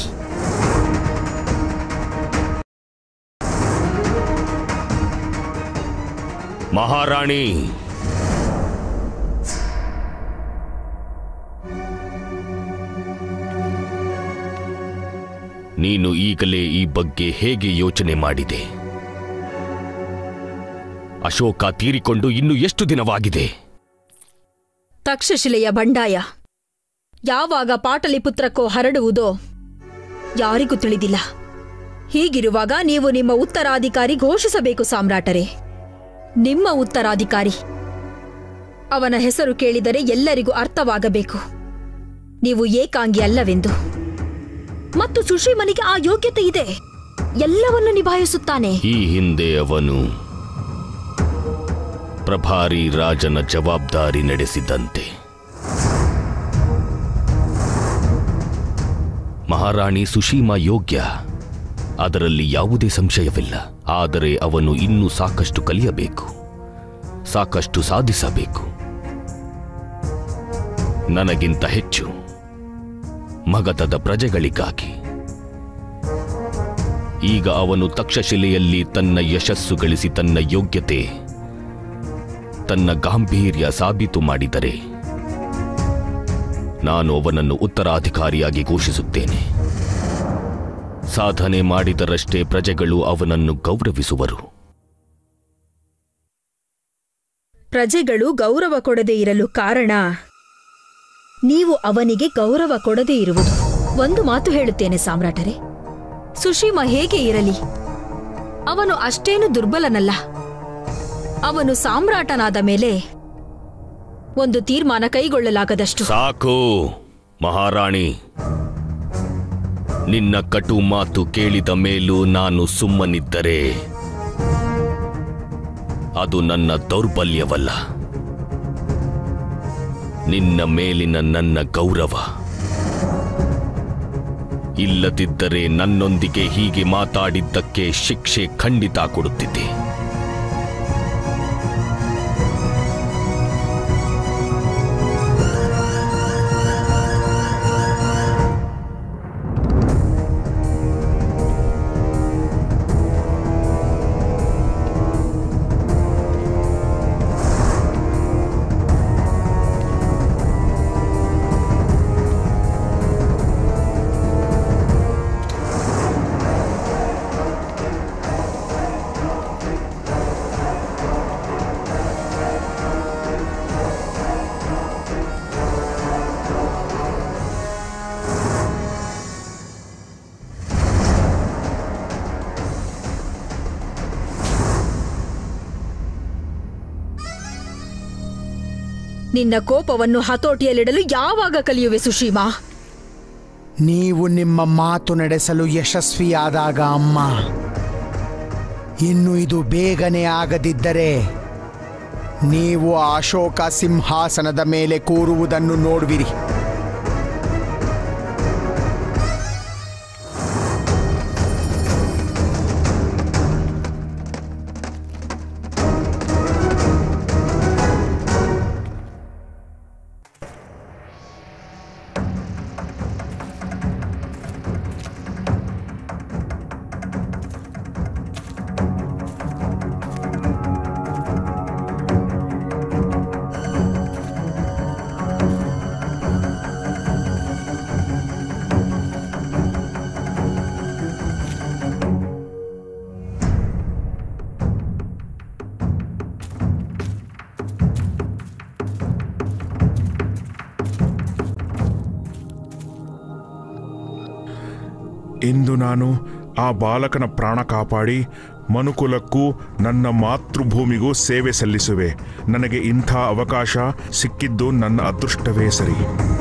ಮಹಾರಾಣಿ ನೀನು ಈಗಲೇ ಈ ಬಗ್ಗೆ ಹೇಗೆ ಯೋಚನೆ ಮಾಡಿದೆ ಅಶೋಕ ತೀರಿಕೊಂಡು ಇನ್ನು ಎಷ್ಟು ದಿನವಾಗಿದೆ ತಕ್ಷಶಿಲೆಯ ಬಂಡಾಯ ಯಾವಾಗ ಪಾಟಲಿಪುತ್ರಕ್ಕೋ ಹರಡುವುದೋ ಯಾರಿಗೂ ತಿಳಿದಿಲ್ಲ ಹೀಗಿರುವಾಗ ನೀವು ನಿಮ್ಮ ಉತ್ತರಾಧಿಕಾರಿ ಘೋಷಿಸಬೇಕು ಸಾಮ್ರಾಟರೇ ನಿಮ್ಮ ಉತ್ತರಾಧಿಕಾರಿ ಅವನ ಹೆಸರು ಕೇಳಿದರೆ ಎಲ್ಲರಿಗೂ ಅರ್ಥವಾಗಬೇಕು ನೀವು ಏಕಾಂಗಿ ಅಲ್ಲವೆಂದು ಮತ್ತು ಸುಶೀಮನಿಗೆ ಆ ಯೋಗ್ಯತೆ ಇದೆ ಎಲ್ಲವನ್ನು ನಿಭಾಯಿಸುತ್ತಾನೆ ಈ ಹಿಂದೆ ಅವನು ಪ್ರಭಾರಿ ರಾಜನ ಜವಾಬ್ದಾರಿ ನಡೆಸಿದಂತೆ ಮಹಾರಾಣಿ ಸುಶೀಮಾ ಯೋಗ್ಯ ಅದರಲ್ಲಿ ಯಾವುದೇ ಸಂಶಯವಿಲ್ಲ ಆದರೆ ಅವನು ಇನ್ನೂ ಸಾಕಷ್ಟು ಕಲಿಯಬೇಕು ಸಾಕಷ್ಟು ಸಾಧಿಸಬೇಕು ನನಗಿಂತ ಹೆಚ್ಚು ಮಗತದ ಪ್ರಜೆಗಳಿಗಾಗಿ ಈಗ ಅವನು ತಕ್ಷಶಿಲೆಯಲ್ಲಿ ತನ್ನ ಯಶಸ್ಸು ಗಳಿಸಿ ತನ್ನ ಯೋಗ್ಯತೆ ತನ್ನ ಗಾಂಭೀರ್ಯ ಸಾಬೀತು ಮಾಡಿದರೆ ನಾನು ಅವನನ್ನು ಉತ್ತರಾಧಿಕಾರಿಯಾಗಿ ಘೋಷಿಸುತ್ತೇನೆ ಸಾಧನೆ ಮಾಡಿದರಷ್ಟೇ ಪ್ರಜೆಗಳು ಅವನನ್ನು ಗೌರವಿಸುವರು ಪ್ರಜೆಗಳು ಗೌರವ ಕೊಡದೇ ಇರಲು ಕಾರಣ ನೀವು ಅವನಿಗೆ ಗೌರವ ಕೊಡದೇ ಇರುವುದು ಒಂದು ಮಾತು ಹೇಳುತ್ತೇನೆ ಸಾಮ್ರಾಟರೇ ಸುಶೀಮ ಹೇಗೆ ಇರಲಿ ಅವನು ಅಷ್ಟೇನು ದುರ್ಬಲನಲ್ಲ ಅವನು ಸಾಮ್ರಾಟನಾದ ಮೇಲೆ ಒಂದು ತೀರ್ಮಾನ ಕೈಗೊಳ್ಳಲಾಗದಷ್ಟು ಸಾಕು ಮಹಾರಾಣಿ ನಿನ್ನ ಕಟು ಮಾತು ಕೇಳಿದ ಮೇಲೂ ನಾನು ಸುಮ್ಮನಿದ್ದರೆ ಅದು ನನ್ನ ದೌರ್ಬಲ್ಯವಲ್ಲ ನಿನ್ನ ಮೇಲಿನ ನನ್ನ ಗೌರವ ಇಲ್ಲದಿದ್ದರೆ ನನ್ನೊಂದಿಗೆ ಹೀಗೆ ಮಾತಾಡಿದ್ದಕ್ಕೆ ಶಿಕ್ಷೆ ಖಂಡಿತ ಕೊಡುತ್ತಿದ್ದೆ ನಿನ್ನ ಕೋಪವನ್ನು ಹತೋಟಿಯಲ್ಲಿಡಲು ಯಾವಾಗ ಕಲಿಯುವೆ ಸುಶೀಮಾ ನೀವು ನಿಮ್ಮ ಮಾತು ನಡೆಸಲು ಯಶಸ್ವಿಯಾದಾಗ ಅಮ್ಮ ಇನ್ನು ಇದು ಬೇಗನೆ ಆಗದಿದ್ದರೆ ನೀವು ಆ ಅಶೋಕ ಸಿಂಹಾಸನದ ಮೇಲೆ ಕೂರುವುದನ್ನು ನೋಡುವಿರಿ ಇಂದು ನಾನು ಆ ಬಾಲಕನ ಪ್ರಾಣ ಕಾಪಾಡಿ ಮನುಕುಲಕ್ಕೂ ನನ್ನ ಮಾತೃಭೂಮಿಗೂ ಸೇವೆ ಸಲ್ಲಿಸುವೆ ನನಗೆ ಇಂಥ ಅವಕಾಶ ಸಿಕ್ಕಿದ್ದು ನನ್ನ ಅದೃಷ್ಟವೇ ಸರಿ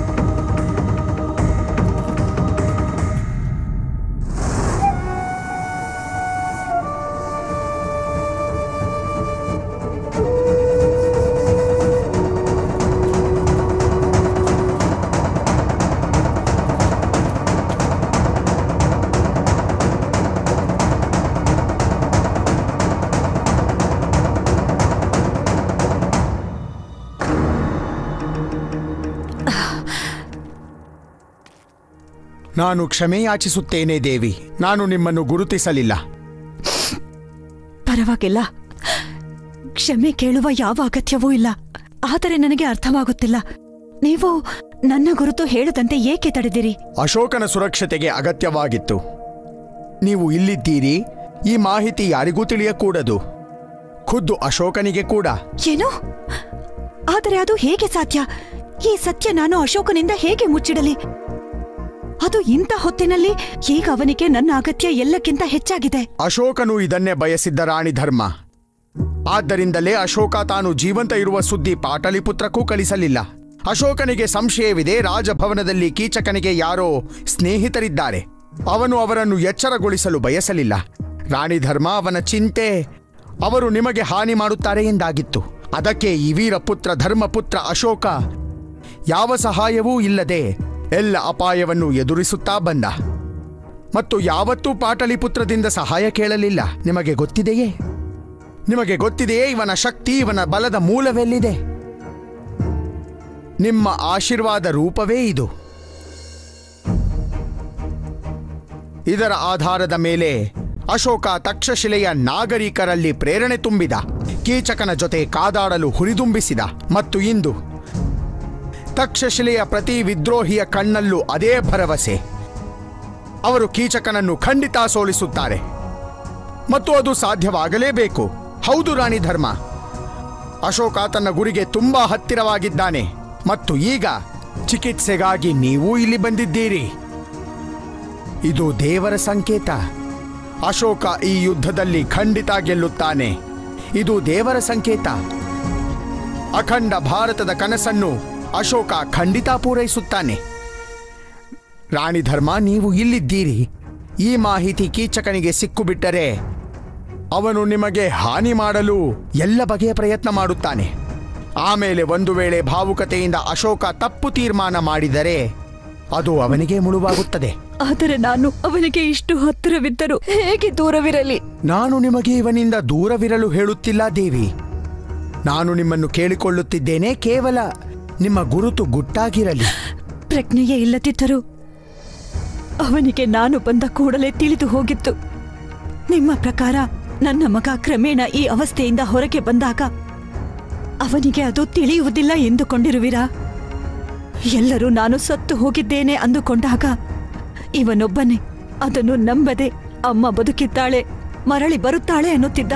ನಾನು ಕ್ಷಮೆ ಯಾಚಿಸುತ್ತೇನೆ ದೇವಿ ನಾನು ನಿಮ್ಮನ್ನು ಗುರುತಿಸಲಿಲ್ಲ ಪರವಾಗಿಲ್ಲ ಕ್ಷಮೆ ಕೇಳುವ ಯಾವ ಅಗತ್ಯವೂ ಇಲ್ಲ ಆದರೆ ನನಗೆ ಅರ್ಥವಾಗುತ್ತಿಲ್ಲ ನೀವು ನನ್ನ ಗುರುತು ಹೇಳದಂತೆ ಏಕೆ ತಡೆದಿರಿ ಅಶೋಕನ ಸುರಕ್ಷತೆಗೆ ಅಗತ್ಯವಾಗಿತ್ತು ನೀವು ಇಲ್ಲಿದ್ದೀರಿ ಈ ಮಾಹಿತಿ ಯಾರಿಗೂ ತಿಳಿಯಕೂಡದು ಖುದ್ದು ಅಶೋಕನಿಗೆ ಕೂಡ ಏನು ಆದರೆ ಅದು ಹೇಗೆ ಸಾಧ್ಯ ಈ ಸತ್ಯ ನಾನು ಅಶೋಕನಿಂದ ಹೇಗೆ ಮುಚ್ಚಿಡಲಿ ಅದು ಇಂಥ ಹೊತ್ತಿನಲ್ಲಿ ಈಗ ಅವನಿಗೆ ನನ್ನ ಅಗತ್ಯ ಎಲ್ಲಕ್ಕಿಂತ ಹೆಚ್ಚಾಗಿದೆ ಅಶೋಕನು ಇದನ್ನೇ ಬಯಸಿದ್ದ ರಾಣಿ ಧರ್ಮ ಆದ್ದರಿಂದಲೇ ಅಶೋಕ ತಾನು ಜೀವಂತ ಇರುವ ಸುದ್ದಿ ಪಾಟಲಿಪುತ್ರಕ್ಕೂ ಕಳಿಸಲಿಲ್ಲ ಅಶೋಕನಿಗೆ ಸಂಶಯವಿದೆ ರಾಜಭವನದಲ್ಲಿ ಕೀಚಕನಿಗೆ ಯಾರೋ ಸ್ನೇಹಿತರಿದ್ದಾರೆ ಅವನು ಅವರನ್ನು ಎಚ್ಚರಗೊಳಿಸಲು ಬಯಸಲಿಲ್ಲ ರಾಣಿ ಧರ್ಮ ಅವನ ಚಿಂತೆ ಅವರು ನಿಮಗೆ ಹಾನಿ ಮಾಡುತ್ತಾರೆ ಎಂದಾಗಿತ್ತು ಅದಕ್ಕೆ ಈ ವೀರಪುತ್ರ ಧರ್ಮಪುತ್ರ ಅಶೋಕ ಯಾವ ಸಹಾಯವೂ ಇಲ್ಲದೆ ಎಲ್ಲ ಅಪಾಯವನ್ನು ಎದುರಿಸುತ್ತಾ ಬಂದ ಮತ್ತು ಯಾವತ್ತೂ ಪಾಟಲಿಪುತ್ರದಿಂದ ಸಹಾಯ ಕೇಳಲಿಲ್ಲ ನಿಮಗೆ ಗೊತ್ತಿದೆಯೇ ನಿಮಗೆ ಗೊತ್ತಿದೆಯೇ ಇವನ ಶಕ್ತಿ ಇವನ ಬಲದ ಮೂಲವೆಲ್ಲಿದೆ ನಿಮ್ಮ ಆಶೀರ್ವಾದ ರೂಪವೇ ಇದು ಇದರ ಆಧಾರದ ಮೇಲೆ ಅಶೋಕ ತಕ್ಷಶಿಲೆಯ ನಾಗರಿಕರಲ್ಲಿ ಪ್ರೇರಣೆ ತುಂಬಿದ ಕೀಚಕನ ಜೊತೆ ಕಾದಾಡಲು ಹುರಿದುಂಬಿಸಿದ ಮತ್ತು ಇಂದು ತಕ್ಷಶಿಲೆಯ ಪ್ರತಿ ವಿದ್ರೋಹಿಯ ಕಣ್ಣಲ್ಲೂ ಅದೇ ಭರವಸೆ ಅವರು ಕೀಚಕನನ್ನು ಖಂಡಿತ ಸೋಲಿಸುತ್ತಾರೆ ಮತ್ತು ಅದು ಸಾಧ್ಯವಾಗಲೇಬೇಕು ಹೌದು ರಾಣಿ ಧರ್ಮ ಅಶೋಕ ತನ್ನ ಗುರಿಗೆ ತುಂಬಾ ಹತ್ತಿರವಾಗಿದ್ದಾನೆ ಮತ್ತು ಈಗ ಚಿಕಿತ್ಸೆಗಾಗಿ ನೀವು ಇಲ್ಲಿ ಬಂದಿದ್ದೀರಿ ಇದು ದೇವರ ಸಂಕೇತ ಅಶೋಕ ಈ ಯುದ್ಧದಲ್ಲಿ ಖಂಡಿತ ಗೆಲ್ಲುತ್ತಾನೆ ಇದು ದೇವರ ಸಂಕೇತ ಅಖಂಡ ಭಾರತದ ಕನಸನ್ನು ಅಶೋಕ ಖಂಡಿತ ಪೂರೈಸುತ್ತಾನೆ ರಾಣಿ ಧರ್ಮ ನೀವು ಇಲ್ಲಿದ್ದೀರಿ ಈ ಮಾಹಿತಿ ಕೀಚಕನಿಗೆ ಸಿಕ್ಕುಬಿಟ್ಟರೆ ಅವನು ನಿಮಗೆ ಹಾನಿ ಮಾಡಲು ಎಲ್ಲ ಬಗೆಯ ಪ್ರಯತ್ನ ಮಾಡುತ್ತಾನೆ ಆಮೇಲೆ ಒಂದು ವೇಳೆ ಭಾವುಕತೆಯಿಂದ ಅಶೋಕ ತಪ್ಪು ತೀರ್ಮಾನ ಮಾಡಿದರೆ ಅದು ಅವನಿಗೆ ಮುಳುವಾಗುತ್ತದೆ ಆದರೆ ನಾನು ಅವನಿಗೆ ಇಷ್ಟು ಹತ್ತಿರವಿದ್ದರೂ ಹೇಗೆ ದೂರವಿರಲಿ ನಾನು ನಿಮಗೆ ಇವನಿಂದ ದೂರವಿರಲು ಹೇಳುತ್ತಿಲ್ಲ ದೇವಿ ನಾನು ನಿಮ್ಮನ್ನು ಕೇಳಿಕೊಳ್ಳುತ್ತಿದ್ದೇನೆ ಕೇವಲ ನಿಮ್ಮ ಗುರುತು ಗುಟ್ಟಾಗಿರಲಿ ಪ್ರಜ್ಞೆಯೇ ಇಲ್ಲದಿದ್ದರೂ ಅವನಿಗೆ ನಾನು ಬಂದ ಕೂಡಲೇ ತಿಳಿದು ಹೋಗಿತ್ತು ನಿಮ್ಮ ಪ್ರಕಾರ ನನ್ನ ಮಗ ಕ್ರಮೇಣ ಈ ಅವಸ್ಥೆಯಿಂದ ಹೊರಗೆ ಬಂದಾಗ ಅವನಿಗೆ ಅದು ತಿಳಿಯುವುದಿಲ್ಲ ಎಂದುಕೊಂಡಿರುವಿರಾ ಎಲ್ಲರೂ ನಾನು ಸತ್ತು ಹೋಗಿದ್ದೇನೆ ಅಂದುಕೊಂಡಾಗ ಇವನೊಬ್ಬನೇ ಅದನ್ನು ನಂಬದೆ ಅಮ್ಮ ಬದುಕಿದ್ದಾಳೆ ಮರಳಿ ಬರುತ್ತಾಳೆ ಅನ್ನುತ್ತಿದ್ದ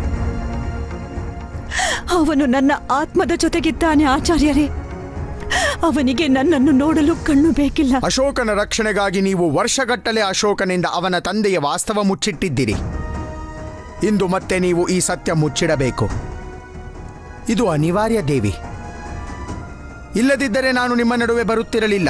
ಅವನು ನನ್ನ ಆತ್ಮದ ಜೊತೆಗಿದ್ದಾನೆ ಆಚಾರ್ಯರೇ ಅವನಿಗೆ ನನ್ನನ್ನು ನೋಡಲು ಕಣ್ಣು ಬೇಕಿಲ್ಲ ಅಶೋಕನ ರಕ್ಷಣೆಗಾಗಿ ನೀವು ವರ್ಷಗಟ್ಟಲೆ ಅಶೋಕನಿಂದ ಅವನ ತಂದೆಯ ವಾಸ್ತವ ಮುಚ್ಚಿಟ್ಟಿದ್ದೀರಿ ಇಂದು ಮತ್ತೆ ನೀವು ಈ ಸತ್ಯ ಮುಚ್ಚಿಡಬೇಕು ಇದು ಅನಿವಾರ್ಯ ದೇವಿ ಇಲ್ಲದಿದ್ದರೆ ನಾನು ನಿಮ್ಮ ನಡುವೆ ಬರುತ್ತಿರಲಿಲ್ಲ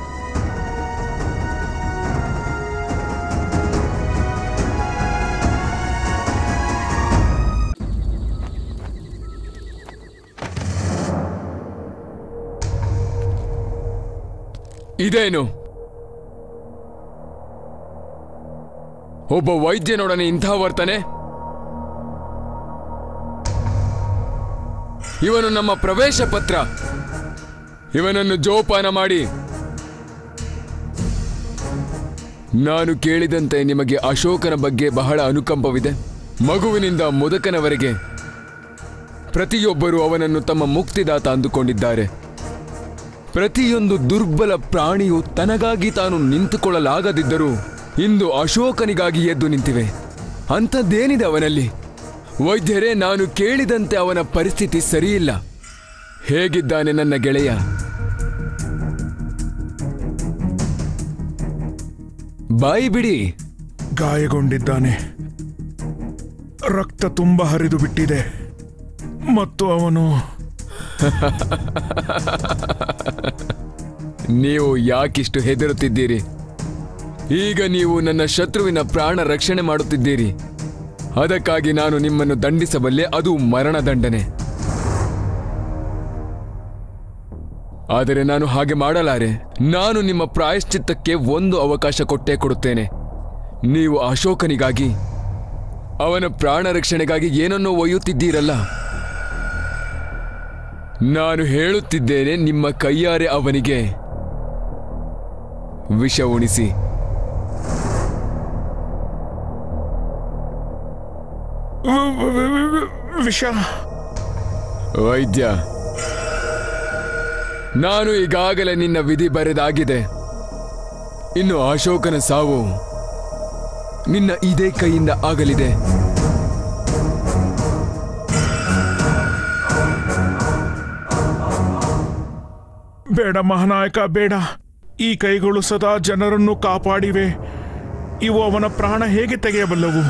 ಇದೇನು ಒಬ್ಬ ವೈದ್ಯನೊಡನೆ ಇಂಥ ವರ್ತನೆ ಇವನು ನಮ್ಮ ಪ್ರವೇಶ ಪತ್ರ ಇವನನ್ನು ಜೋಪಾನ ಮಾಡಿ ನಾನು ಕೇಳಿದಂತೆ ನಿಮಗೆ ಅಶೋಕನ ಬಗ್ಗೆ ಬಹಳ ಅನುಕಂಪವಿದೆ ಮಗುವಿನಿಂದ ಮುದಕನವರೆಗೆ ಪ್ರತಿಯೊಬ್ಬರೂ ಅವನನ್ನು ತಮ್ಮ ಮುಕ್ತಿದಾತ ಅಂದುಕೊಂಡಿದ್ದಾರೆ ಪ್ರತಿಯೊಂದು ದುರ್ಬಲ ಪ್ರಾಣಿಯು ತನಗಾಗಿ ತಾನು ನಿಂತುಕೊಳ್ಳಲಾಗದಿದ್ದರೂ ಇಂದು ಅಶೋಕನಿಗಾಗಿ ಎದ್ದು ನಿಂತಿವೆ ಅಂಥದ್ದೇನಿದೆ ಅವನಲ್ಲಿ ವೈದ್ಯರೇ ನಾನು ಕೇಳಿದಂತೆ ಅವನ ಪರಿಸ್ಥಿತಿ ಸರಿಯಿಲ್ಲ ಹೇಗಿದ್ದಾನೆ ನನ್ನ ಗೆಳೆಯ ಬಾಯಿ ಬಿಡಿ ಗಾಯಗೊಂಡಿದ್ದಾನೆ ರಕ್ತ ತುಂಬ ಹರಿದು ಬಿಟ್ಟಿದೆ ಮತ್ತು ಅವನು ನೀವು ಯಾಕಿಷ್ಟು ಹೆದರುತ್ತಿದ್ದೀರಿ ಈಗ ನೀವು ನನ್ನ ಶತ್ರುವಿನ ಪ್ರಾಣ ರಕ್ಷಣೆ ಮಾಡುತ್ತಿದ್ದೀರಿ ಅದಕ್ಕಾಗಿ ನಾನು ನಿಮ್ಮನ್ನು ದಂಡಿಸಬಲ್ಲೆ ಅದು ಮರಣದಂಡನೆ ಆದರೆ ನಾನು ಹಾಗೆ ಮಾಡಲಾರೆ ನಾನು ನಿಮ್ಮ ಪ್ರಾಯಶ್ಚಿತ್ತಕ್ಕೆ ಒಂದು ಅವಕಾಶ ಕೊಟ್ಟೇ ಕೊಡುತ್ತೇನೆ ನೀವು ಅಶೋಕನಿಗಾಗಿ ಅವನ ಪ್ರಾಣ ರಕ್ಷಣೆಗಾಗಿ ಏನನ್ನೋ ಒಯ್ಯುತ್ತಿದ್ದೀರಲ್ಲ ನಾನು ಹೇಳುತ್ತಿದ್ದೇನೆ ನಿಮ್ಮ ಕೈಯಾರೆ ಅವನಿಗೆ ವಿಷ ಉಣಿಸಿ ವಿಷ ವೈದ್ಯ ನಾನು ಈಗಾಗಲೇ ನಿನ್ನ ವಿಧಿ ಬರೆದಾಗಿದೆ ಇನ್ನು ಅಶೋಕನ ಸಾವು ನಿನ್ನ ಇದೇ ಕೈಯಿಂದ ಆಗಲಿದೆ ಬೇಡ ಮಹಾನಾಯಕ ಬೇಡ ಈ ಕೈಗಳು ಸದಾ ಜನರನ್ನು ಕಾಪಾಡಿವೆ ಇವು ಅವನ ಪ್ರಾಣ ಹೇಗೆ ತೆಗೆಯಬಲ್ಲವು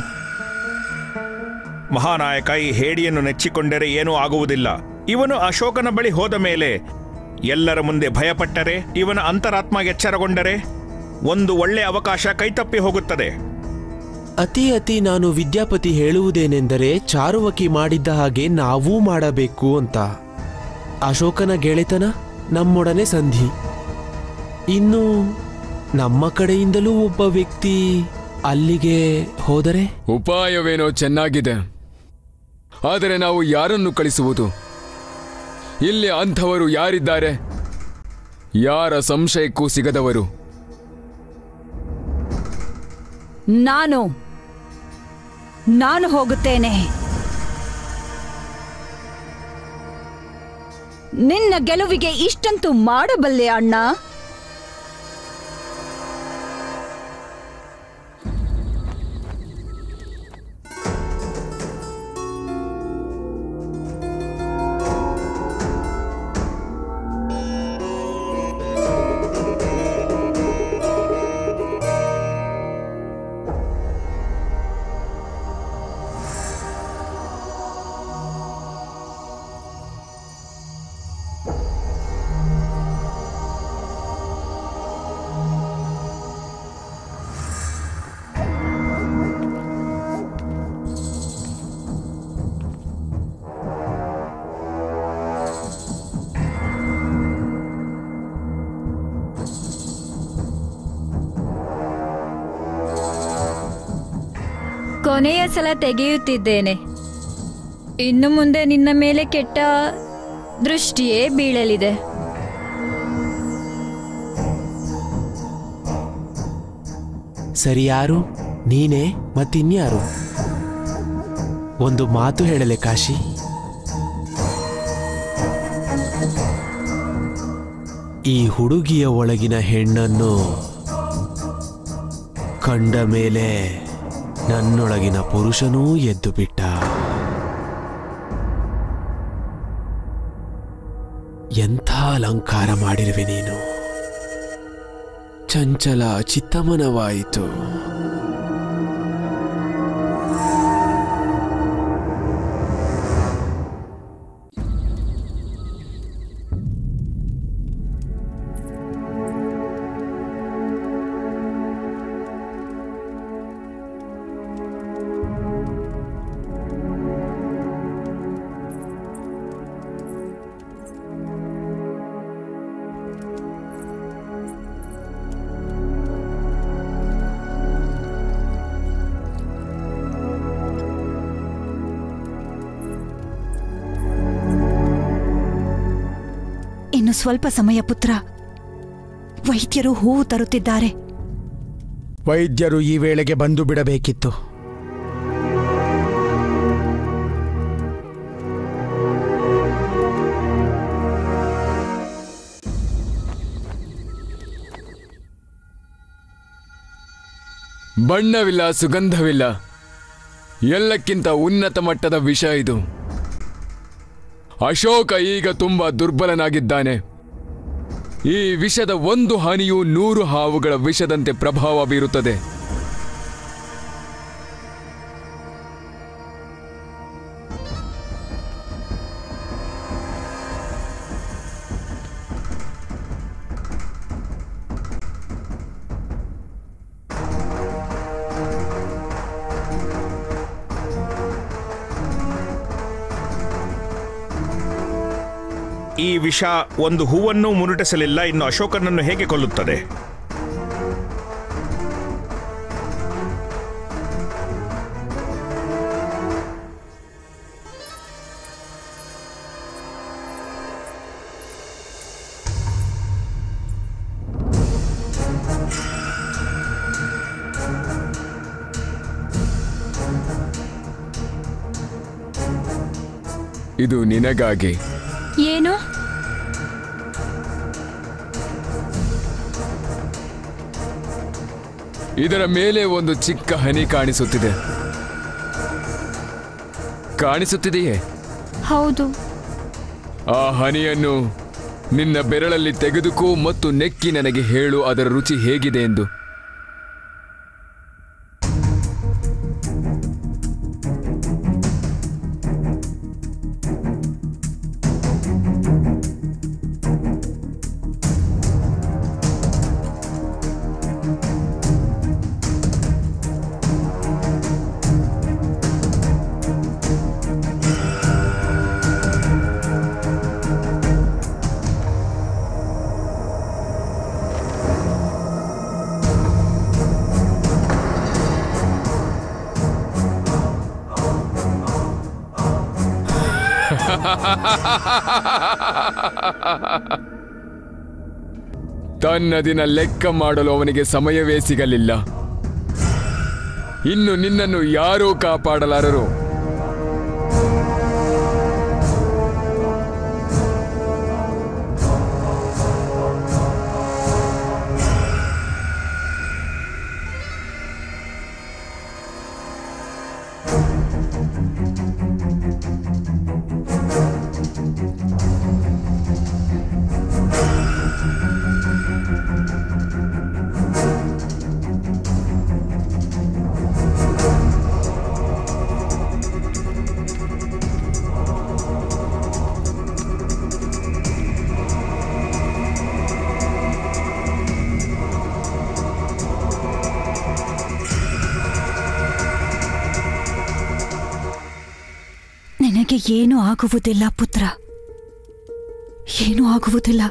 ಮಹಾನಾಯಕ ಈ ಹೇಡಿಯನ್ನು ನೆಚ್ಚಿಕೊಂಡರೆ ಏನೂ ಆಗುವುದಿಲ್ಲ ಇವನು ಅಶೋಕನ ಬಳಿ ಹೋದ ಮೇಲೆ ಎಲ್ಲರ ಮುಂದೆ ಭಯಪಟ್ಟರೆ ಇವನ ಅಂತರಾತ್ಮ ಎಚ್ಚರಗೊಂಡರೆ ಒಂದು ಒಳ್ಳೆ ಅವಕಾಶ ಕೈತಪ್ಪಿ ಹೋಗುತ್ತದೆ ಅತಿ ಅತಿ ನಾನು ವಿದ್ಯಾಪತಿ ಹೇಳುವುದೇನೆಂದರೆ ಚಾರುವಕಿ ಮಾಡಿದ್ದ ಹಾಗೆ ನಾವೂ ಮಾಡಬೇಕು ಅಂತ ಅಶೋಕನ ಗೆಳೆತನ ನಮ್ಮೊಡನೆ ಸಂಧಿ ಇನ್ನು ನಮ್ಮ ಕಡೆಯಿಂದಲೂ ಒಬ್ಬ ವ್ಯಕ್ತಿ ಅಲ್ಲಿಗೆ ಹೋದರೆ ಉಪಾಯವೇನೋ ಚೆನ್ನಾಗಿದೆ ಆದರೆ ನಾವು ಯಾರನ್ನು ಕಳಿಸುವುದು ಇಲ್ಲಿ ಅಂಥವರು ಯಾರಿದ್ದಾರೆ ಯಾರ ಸಂಶಯಕ್ಕೂ ಸಿಗದವರು ನಾನು ನಾನು ಹೋಗುತ್ತೇನೆ ನಿನ್ನ ಗೆಲುವಿಗೆ ಇಷ್ಟಂತೂ ಮಾಡಬಲ್ಲೆ ಅಣ್ಣ ಕೊನೆಯ ಸಲ ತೆಗೆಯುತ್ತಿದ್ದೇನೆ ಇನ್ನು ಮುಂದೆ ನಿನ್ನ ಮೇಲೆ ಕೆಟ್ಟ ದೃಷ್ಟಿಯೇ ಬೀಳಲಿದೆ ಸರಿ ಯಾರು ನೀನೇ ಮತ್ತಿನ್ಯಾರು ಒಂದು ಮಾತು ಹೇಳಲೆ ಕಾಶಿ ಈ ಹುಡುಗಿಯ ಒಳಗಿನ ಹೆಣ್ಣನ್ನು ಕಂಡ ಮೇಲೆ ನನ್ನೊಳಗಿನ ಪುರುಷನೂ ಎದ್ದು ಬಿಟ್ಟ ಎಂಥ ಅಲಂಕಾರ ಮಾಡಿರುವೆ ನೀನು ಚಂಚಲ ಚಿತ್ತಮನವಾಯಿತು ಇನ್ನು ಸ್ವಲ್ಪ ಸಮಯ ಪುತ್ರ ವೈದ್ಯರು ಹೂವು ತರುತ್ತಿದ್ದಾರೆ ವೈದ್ಯರು ಈ ವೇಳೆಗೆ ಬಂದು ಬಿಡಬೇಕಿತ್ತು ಬಣ್ಣವಿಲ್ಲ ಸುಗಂಧವಿಲ್ಲ ಎಲ್ಲಕ್ಕಿಂತ ಉನ್ನತ ಮಟ್ಟದ ವಿಷ ಇದು ಅಶೋಕ ಈಗ ತುಂಬಾ ದುರ್ಬಲನಾಗಿದ್ದಾನೆ ಈ ವಿಷದ ಒಂದು ಹಾನಿಯು ನೂರು ಹಾವುಗಳ ವಿಷದಂತೆ ಪ್ರಭಾವ ಬೀರುತ್ತದೆ ಈ ವಿಷ ಒಂದು ಹೂವನ್ನು ಮುರುಟಿಸಲಿಲ್ಲ ಇನ್ನು ಅಶೋಕನನ್ನು ಹೇಗೆ ಕೊಲ್ಲುತ್ತದೆ ಇದು ನಿನಗಾಗಿ ಏನು ಇದರ ಮೇಲೆ ಒಂದು ಚಿಕ್ಕ ಹನಿ ಕಾಣಿಸುತ್ತಿದೆ ಕಾಣಿಸುತ್ತಿದೆಯೇ ಹೌದು ಆ ಹನಿಯನ್ನು ನಿನ್ನ ಬೆರಳಲ್ಲಿ ತೆಗೆದುಕೋ ಮತ್ತು ನೆಕ್ಕಿ ನನಗೆ ಹೇಳು ಅದರ ರುಚಿ ಹೇಗಿದೆ ಎಂದು ತನ್ನ ದಿನ ಲೆಕ್ಕ ಮಾಡಲು ಅವನಿಗೆ ಸಮಯವೇ ಸಿಗಲಿಲ್ಲ ಇನ್ನು ನಿನ್ನನ್ನು ಯಾರೂ ಕಾಪಾಡಲಾರರು ನಿನಗೆ ಏನೂ ಆಗುವುದಿಲ್ಲ ಪುತ್ರ ಏನೂ ಆಗುವುದಿಲ್ಲ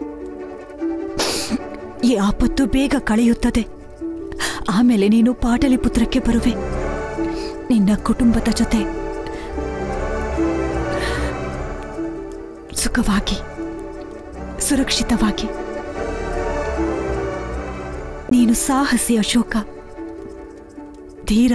ಈ ಆಪತ್ತು ಬೇಗ ಕಳೆಯುತ್ತದೆ ಆಮೇಲೆ ನೀನು ಪಾಟಲಿಪುತ್ರಕ್ಕೆ ಬರುವೆ ನಿನ್ನ ಕುಟುಂಬದ ಜೊತೆ ಸುಖವಾಗಿ ಸುರಕ್ಷಿತವಾಗಿ ನೀನು ಸಾಹಸಿ ಅಶೋಕ ಧೀರ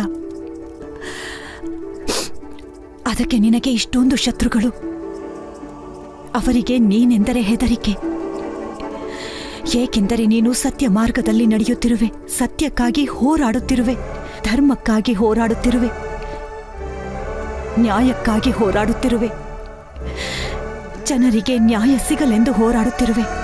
ಅದಕ್ಕೆ ನಿನಗೆ ಇಷ್ಟೊಂದು ಶತ್ರುಗಳು ಅವರಿಗೆ ನೀನೆಂದರೆ ಹೆದರಿಕೆ ಏಕೆಂದರೆ ನೀನು ಸತ್ಯ ಮಾರ್ಗದಲ್ಲಿ ನಡೆಯುತ್ತಿರುವೆ ಸತ್ಯಕ್ಕಾಗಿ ಹೋರಾಡುತ್ತಿರುವೆ ಧರ್ಮಕ್ಕಾಗಿ ಹೋರಾಡುತ್ತಿರುವೆ ನ್ಯಾಯಕ್ಕಾಗಿ ಹೋರಾಡುತ್ತಿರುವೆ ಜನರಿಗೆ ನ್ಯಾಯ ಸಿಗಲೆಂದು ಹೋರಾಡುತ್ತಿರುವೆ